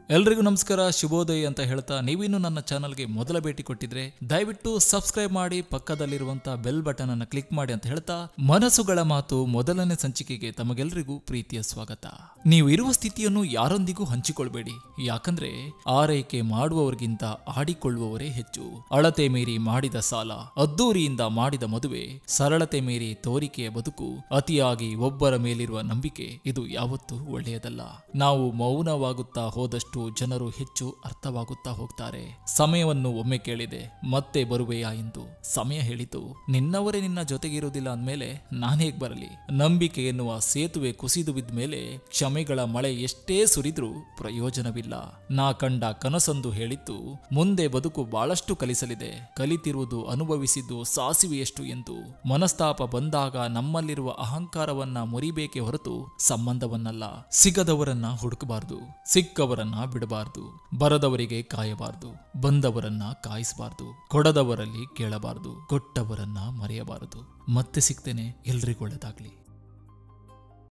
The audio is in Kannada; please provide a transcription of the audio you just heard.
ಎಲ್ರಿಗೂ ನಮಸ್ಕಾರ ಶುಭೋದಯ ಅಂತ ಹೇಳ್ತಾ ನೀವಿನ್ನು ನನ್ನ ಚಾನಲ್ಗೆ ಮೊದಲ ಭೇಟಿ ಕೊಟ್ಟಿದ್ರೆ ದಯವಿಟ್ಟು ಸಬ್ಸ್ಕ್ರೈಬ್ ಮಾಡಿ ಪಕ್ಕದಲ್ಲಿರುವಂತಹ ಬೆಲ್ ಬಟನ್ ಅನ್ನು ಕ್ಲಿಕ್ ಮಾಡಿ ಅಂತ ಹೇಳ್ತಾ ಮನಸ್ಸುಗಳ ಮಾತು ಮೊದಲನೇ ಸಂಚಿಕೆಗೆ ತಮಗೆಲ್ಲರಿಗೂ ಪ್ರೀತಿಯ ಸ್ವಾಗತ ನೀವು ಇರುವ ಸ್ಥಿತಿಯನ್ನು ಯಾರೊಂದಿಗೂ ಹಂಚಿಕೊಳ್ಬೇಡಿ ಯಾಕಂದ್ರೆ ಆರೈಕೆ ಮಾಡುವವರಿಗಿಂತ ಆಡಿಕೊಳ್ಳುವವರೇ ಹೆಚ್ಚು ಅಳತೆ ಮೀರಿ ಮಾಡಿದ ಸಾಲ ಅದ್ದೂರಿಯಿಂದ ಮಾಡಿದ ಮದುವೆ ಸರಳತೆ ಮೀರಿ ತೋರಿಕೆಯ ಬದುಕು ಅತಿಯಾಗಿ ಒಬ್ಬರ ಮೇಲಿರುವ ನಂಬಿಕೆ ಇದು ಯಾವತ್ತೂ ಒಳ್ಳೆಯದಲ್ಲ ನಾವು ಮೌನವಾಗುತ್ತಾ ಹೋದಷ್ಟು ಜನರು ಹೆಚ್ಚು ಅರ್ಥವಾಗುತ್ತಾ ಹೋಗ್ತಾರೆ ಸಮಯವನ್ನು ಒಮ್ಮೆ ಕೇಳಿದೆ ಮತ್ತೆ ಬರುವೆಯಾ ಎಂದು ಸಮಯ ಹೇಳಿತು ನಿನ್ನವರೇ ನಿನ್ನ ಜೊತೆಗಿರುವುದಿಲ್ಲ ಅಂದ್ಮೇಲೆ ನಾನೇಗ್ ಬರಲಿ ನಂಬಿಕೆ ಎನ್ನುವ ಸೇತುವೆ ಕುಸಿದು ಬಿದ್ದ ಮೇಲೆ ಕ್ಷಮೆಗಳ ಮಳೆ ಎಷ್ಟೇ ಸುರಿದ್ರೂ ಪ್ರಯೋಜನವಿಲ್ಲ ನಾ ಕಂಡ ಕನಸೊಂದು ಹೇಳಿತ್ತು ಮುಂದೆ ಬದುಕು ಬಹಳಷ್ಟು ಕಲಿಸಲಿದೆ ಕಲಿತಿರುವುದು ಅನುಭವಿಸಿದ್ದು ಸಾಸಿವೆಯಷ್ಟು ಎಂದು ಮನಸ್ತಾಪ ಬಂದಾಗ ನಮ್ಮಲ್ಲಿರುವ ಅಹಂಕಾರವನ್ನ ಮುರಿಬೇಕೆ ಹೊರತು ಸಂಬಂಧವನ್ನಲ್ಲ ಸಿಗದವರನ್ನ ಹುಡುಕಬಾರ್ದು ಸಿಕ್ಕವರನ್ನ ಬಿಡಬಾರ್ದು ಬರದವರಿಗೆ ಕಾಯಬಾರ್ದು ಬಂದವರನ್ನ ಕಾಯಿಸಬಾರ್ದು ಕೊಡದವರಲ್ಲಿ ಕೇಳಬಾರ್ದು ಕೊಟ್ಟವರನ್ನ ಮರೆಯಬಾರದು ಮತ್ತೆ ಸಿಗ್ತೇನೆ ಎಲ್ರಿಗೂ ಒಳ್ಳೆದಾಗ್ಲಿ